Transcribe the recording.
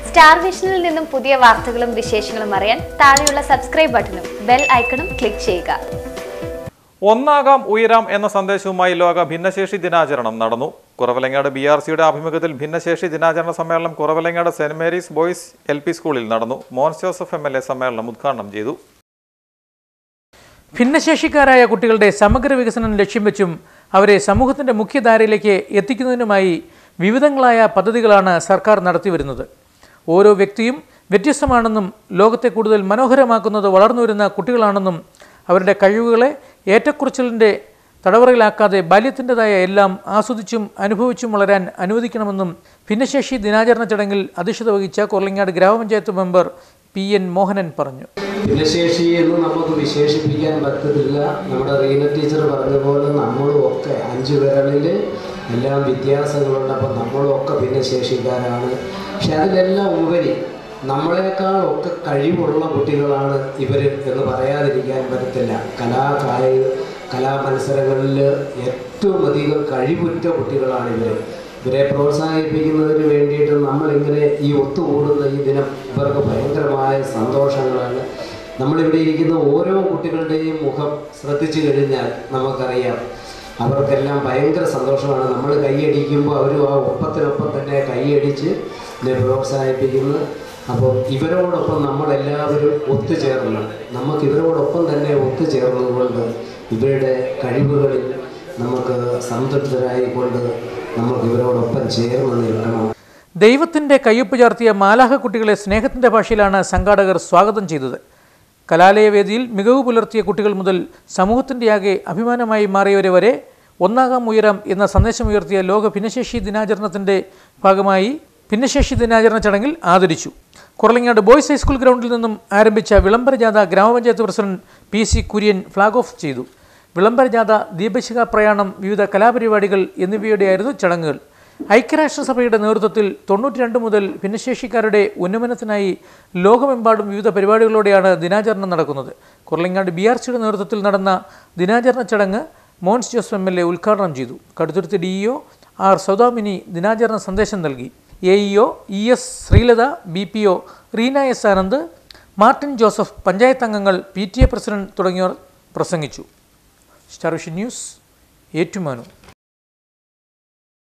star വിഷനിൽ നിന്നും പുതിയ വാർത്തകളും വിശേഷങ്ങളും അറിയാൻ താഴെയുള്ള സബ്സ്ക്രൈബ് ബട്ടണും ബെൽ ഐക്കണും ക്ലിക്ക് ചെയ്യുക ഒന്നാകാം ഉയരാം എന്ന സന്ദേശവുമായി ലോക ഭിന്നശേഷി ദിനാചരണം നടന്നു കുറവലങ്ങാട് ബി ആർ സിയുടെ ആഭിമുഖ്യത്തിൽ ഭിന്നശേഷി ദിനാചരണ സമ്മേളനം Kuravilangad saint Mary's boys L P സ്കൂളിൽ നടന്നു Mons Joseph M L A സമ്മേളനം ഉദ്ഘാടനം ചെയ്തു ഭിന്നശേഷിക്കാരായ കുട്ടികളുടെ സമഗ്ര വികസനം ലക്ഷ്യം വെച്ചും അവരെ സമൂഹത്തിൻ്റെ മുഖ്യധാരയിലേക്ക് എത്തിക്കുന്നതിനുമായി വിവിധങ്ങളായ പദ്ധതികളാണ് സർക്കാർ നടത്തിവരുന്നത് ഓരോ വ്യക്തിയും വ്യത്യസ്തമാണെന്നും ലോകത്തെ കൂടുതൽ മനോഹരമാക്കുന്നത് വളർന്നുവരുന്ന കുട്ടികളാണെന്നും അവരുടെ കഴിവുകളെ ഏറ്റക്കുറച്ചിലിൻ്റെ തടവറയിലാക്കാതെ ബാല്യത്തിൻ്റെതായ എല്ലാം ആസ്വദിച്ചും അനുഭവിച്ചും വളരാൻ അനുവദിക്കണമെന്നും ഭിന്നശേഷി ദിനാചരണ ചടങ്ങിൽ അധ്യക്ഷത വഹിച്ച കൊർലിങ്ങാട് ഗ്രാമപഞ്ചായത്ത് മെമ്പർ പി എൻ മോഹനൻ പറഞ്ഞു ഭിന്നശേഷി എന്ന് നമുക്ക് വിശേഷിപ്പിക്കാൻ പറ്റത്തില്ല നമ്മുടെ റീന ടീച്ചർ പറഞ്ഞ പോലെ നമ്മളും ഒക്കെ അഞ്ചു വിരലിൽ എല്ലാം വ്യത്യാസങ്ങളുണ്ട് അപ്പം നമ്മളും ഒക്കെ ഭിന്നശേഷിക്കാരാണ് പക്ഷെ അതിലെല്ലാം ഉപരി നമ്മളെക്കാളൊക്കെ കഴിവുള്ള കുട്ടികളാണ് ഇവർ എന്ന് പറയാതിരിക്കാൻ പറ്റത്തില്ല കലാ കായിക കലാമത്സരങ്ങളിൽ ഏറ്റവും അധികം കഴിവുറ്റ കുട്ടികളാണ് ഇവർ ഇവരെ പ്രോത്സാഹിപ്പിക്കുന്നതിന് വേണ്ടിയിട്ട് നമ്മളിങ്ങനെ ഈ ഒത്തുകൂടുന്ന ഈ ദിനം ഇവർക്ക് ഭയങ്കരമായ സന്തോഷങ്ങളാണ് നമ്മളിവിടെ ഇരിക്കുന്ന ഓരോ കുട്ടികളുടെയും മുഖം ശ്രദ്ധിച്ചു കഴിഞ്ഞാൽ നമുക്കറിയാം അവർക്കെല്ലാം ഭയങ്കര സന്തോഷമാണ് നമ്മൾ കൈയടിക്കുമ്പോൾ അവരും ആ ഒപ്പത്തിനൊപ്പം തന്നെ കൈയടിച്ച് ഇതിനെ പ്രോത്സാഹിപ്പിക്കുന്നു അപ്പോൾ ഇവരോടൊപ്പം നമ്മളെല്ലാവരും ഒത്തുചേർന്ന് നമുക്ക് ഇവരോടൊപ്പം തന്നെ ഒത്തുചേർന്നുകൊണ്ട് ഇവരുടെ കഴിവുകളിൽ നമുക്ക് സംതൃപ്തരായിക്കൊണ്ട് നമുക്ക് ഇവരോടൊപ്പം ചേർന്ന് നിൽക്കണം ദൈവത്തിൻ്റെ കയ്യൊപ്പ് ചാർത്തിയ മാലാഹ കുട്ടികളെ സ്നേഹത്തിൻ്റെ ഭാഷയിലാണ് സംഘാടകർ സ്വാഗതം ചെയ്തത് കലാലയവേദിയിൽ മികവ് പുലർത്തിയ കുട്ടികൾ മുതൽ സമൂഹത്തിൻ്റെയാകെ അഭിമാനമായി മാറിയവരെ വരെ ഒന്നാകാം ഉയരാം എന്ന സന്ദേശമുയർത്തിയ ലോക ഭിന്നശേഷി ദിനാചരണത്തിൻ്റെ ഭാഗമായി ഭിന്നശേഷി ദിനാചരണ ചടങ്ങിൽ ആദരിച്ചു കുറലങ്ങാട് ബോയ്സ് ഹൈസ്കൂൾ ഗ്രൗണ്ടിൽ നിന്നും ആരംഭിച്ച വിളംബര ജാഥ ഗ്രാമപഞ്ചായത്ത് president P C Kurian flag off ചെയ്തു വിളംബര ജാഥ ദീപശിഖ പ്രയാണം വിവിധ കലാപരിപാടികൾ എന്നിവയുടെയായിരുന്നു ചടങ്ങുകൾ ഐക്യരാഷ്ട്രസഭയുടെ നേതൃത്വത്തിൽ തൊണ്ണൂറ്റി രണ്ട് മുതൽ ഭിന്നശേഷിക്കാരുടെ ഉന്നമനത്തിനായി ലോകമെമ്പാടും വിവിധ പരിപാടികളോടെയാണ് ദിനാചരണം നടക്കുന്നത് കുറലങ്ങാട് ബി ആർ സിയുടെ നേതൃത്വത്തിൽ നടന്ന ദിനാചരണ ചടങ്ങ് Mons Jose M L A ഉദ്ഘാടനം ചെയ്തു Kaduthuruthy D E O R Saudamini ദിനാചരണ സന്ദേശം നൽകി A E O E S Sreelatha B P O Reena S Anand Martin Joseph panchayat അംഗങ്ങൾ പി ടി എ പ്രസിഡന്റ് തുടങ്ങിയവർ പ്രസംഗിച്ചു സ്റ്റാർ വിഷൻ ന്യൂസ് ഏറ്റുമാനൂർ